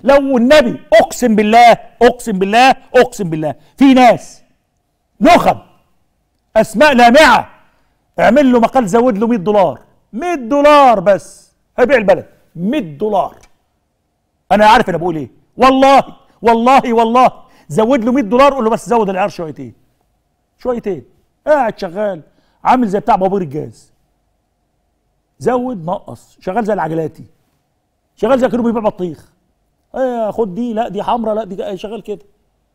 لو النبي اقسم بالله اقسم بالله اقسم بالله في ناس نخب اسماء لامعه اعمل له مقال زود له 100 دولار 100 دولار بس هبيع البلد 100 دولار انا عارف انا بقول ايه والله والله والله زود له 100 دولار قول له بس زود العيار شويتين شويتين قاعد شغال عامل زي بتاع بابور الجاز زود نقص شغال زي العجلاتي شغال زي كانوا بيبيع بطيخ ايه خد دي لا دي حمراء لا دي شغال كده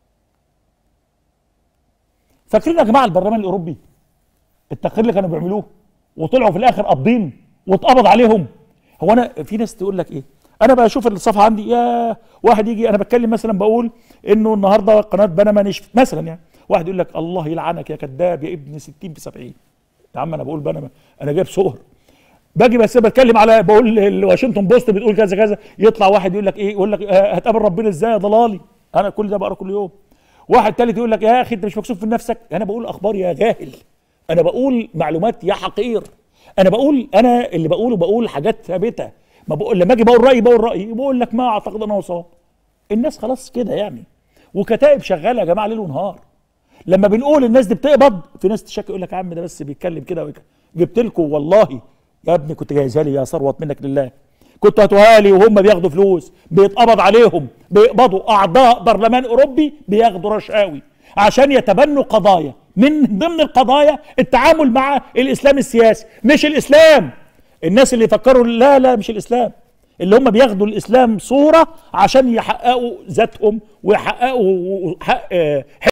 فاكرين يا جماعه البرلمان الاوروبي التقرير اللي كانوا بيعملوه وطلعوا في الاخر قابضين واتقبض عليهم هو انا في ناس تقول لك ايه انا بشوف الصفحه عندي يا واحد يجي انا بتكلم مثلا بقول انه النهارده قناه بنما نشفت مثلا يعني واحد يقول لك الله يلعنك يا كذاب يا ابن 60 في 70 يا عم انا بقول بنما انا جايب صور باجي بس بتكلم على بقول الواشنطن بوست بتقول كذا كذا يطلع واحد يقول لك ايه يقول لك آه، هتقابل ربنا ازاي يا ضلالي انا كل ده بقرا كل يوم واحد تالت يقول لك يا اخي انت مش مكسوف من نفسك انا بقول اخبار يا جاهل انا بقول معلومات يا حقير انا بقول انا اللي بقوله بقول حاجات ثابته ما بقول لما اجي بقول رايي بقول رايي بقول لك ما اعتقد انا وصاب الناس خلاص كده يعني وكتائب شغاله يا جماعه ليل ونهار لما بنقول الناس دي بتقبض في ناس تشك يقول لك يا عم ده بس بيتكلم كده وكده جبت لكم والله يا ابني كنت جايزها لي يا ثروت منك لله كنت هاتوها لي وهم بياخدوا فلوس بيتقبض عليهم بيقبضوا اعضاء برلمان اوروبي بياخدوا رشاوي عشان يتبنوا قضايا من ضمن القضايا التعامل مع الاسلام السياسي مش الاسلام الناس اللي يفكروا لا لا مش الاسلام اللي هم بياخدوا الاسلام صوره عشان يحققوا ذاتهم ويحققوا حق